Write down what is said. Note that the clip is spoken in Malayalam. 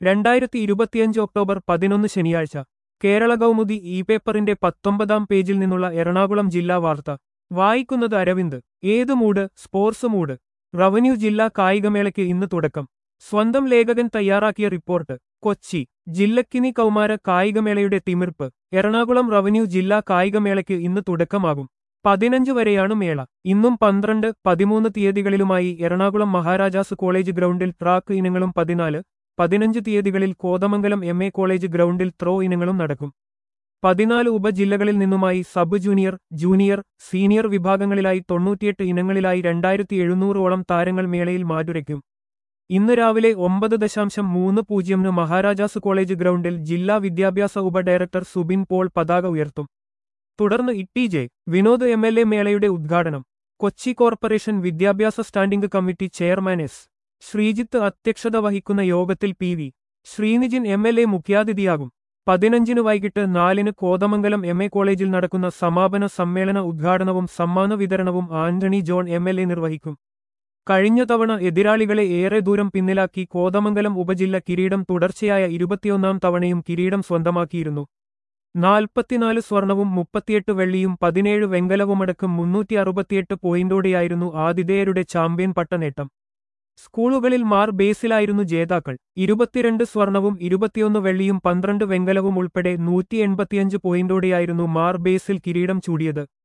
രണ്ടായിരത്തി ഇരുപത്തിയഞ്ച് ഒക്ടോബർ പതിനൊന്ന് ശനിയാഴ്ച കേരള കൗമുദി ഇ പേപ്പറിന്റെ പത്തൊമ്പതാം പേജിൽ നിന്നുള്ള എറണാകുളം ജില്ലാ വാർത്ത വായിക്കുന്നത് അരവിന്ദ് ഏത് മൂഡ് സ്പോർട്സ് മൂഡ് റവന്യൂ ജില്ലാ കായികമേളയ്ക്ക് ഇന്ന് തുടക്കം സ്വന്തം ലേഖകൻ തയ്യാറാക്കിയ റിപ്പോർട്ട് കൊച്ചി ജില്ലക്കിനി കൗമാര കായികമേളയുടെ തിമിർപ്പ് എറണാകുളം റവന്യൂ ജില്ലാ കായികമേളയ്ക്ക് ഇന്ന് തുടക്കമാകും പതിനഞ്ച് വരെയാണ് മേള ഇന്നും പന്ത്രണ്ട് പതിമൂന്ന് തീയതികളിലുമായി എറണാകുളം മഹാരാജാസ് കോളേജ് ഗ്രൗണ്ടിൽ ട്രാക്ക് ഇനങ്ങളും പതിനാല് പതിനഞ്ച് തീയതികളിൽ കോതമംഗലം എം എ കോളേജ് ഗ്രൗണ്ടിൽ ത്രോ ഇനങ്ങളും നടക്കും പതിനാല് ഉപജില്ലകളിൽ നിന്നുമായി സബ് ജൂനിയർ ജൂനിയർ സീനിയർ വിഭാഗങ്ങളിലായി തൊണ്ണൂറ്റിയെട്ട് ഇനങ്ങളിലായി രണ്ടായിരത്തി എഴുന്നൂറോളം താരങ്ങൾ മേളയിൽ മാറ്റുരയ്ക്കും ഇന്ന് രാവിലെ ഒമ്പത് ദശാംശം മൂന്ന് പൂജ്യമിന് മഹാരാജാസ് കോളേജ് ഗ്രൗണ്ടിൽ ജില്ലാ വിദ്യാഭ്യാസ ഉപഡയറക്ടർ സുബിൻ പോൾ പതാക ഉയർത്തും തുടർന്ന് Itty J Vinod M L A മേളയുടെ ഉദ്ഘാടനം കൊച്ചി കോർപ്പറേഷൻ വിദ്യാഭ്യാസ standing committee chairman S Sreejith അധ്യക്ഷത വഹിക്കുന്ന യോഗത്തിൽ P V Sreenijin M L A മുഖ്യാതിഥിയാകും പതിനഞ്ചിന് വൈകിട്ട് നാലിന് കോതമംഗലം എം എ കോളേജിൽ നടക്കുന്ന സമാപന സമ്മേളന ഉദ്ഘാടനവും സമ്മാന വിതരണവും Antony John M L A നിർവഹിക്കും കഴിഞ്ഞ തവണ എതിരാളികളെ ഏറെ ദൂരം പിന്നിലാക്കി കോതമംഗലം ഉപജില്ല കിരീടം തുടർച്ചയായ ഇരുപത്തിയൊന്നാം തവണയും കിരീടം സ്വന്തമാക്കിയിരുന്നു നാൽപ്പത്തിനാല് സ്വർണവും മുപ്പത്തിയെട്ട് വെള്ളിയും പതിനേഴ് വെങ്കലവുമടക്കം മുന്നൂറ്റി അറുപത്തിയെട്ട് പോയിന്റോടെയായിരുന്നു ആതിഥേയരുടെ ചാമ്പ്യൻ പട്ട നേട്ടം സ്കൂളുകളിൽ മാർ ബേസിലായിരുന്നു ജേതാക്കൾ ഇരുപത്തിരണ്ട് സ്വർണവും ഇരുപത്തിയൊന്ന് വെള്ളിയും പന്ത്രണ്ട് വെങ്കലവും ഉൾപ്പെടെ നൂറ്റി എൺപത്തിയഞ്ച് പോയിന്റോടെയായിരുന്നു മാർ ബേസിൽ കിരീടം ചൂടിയത്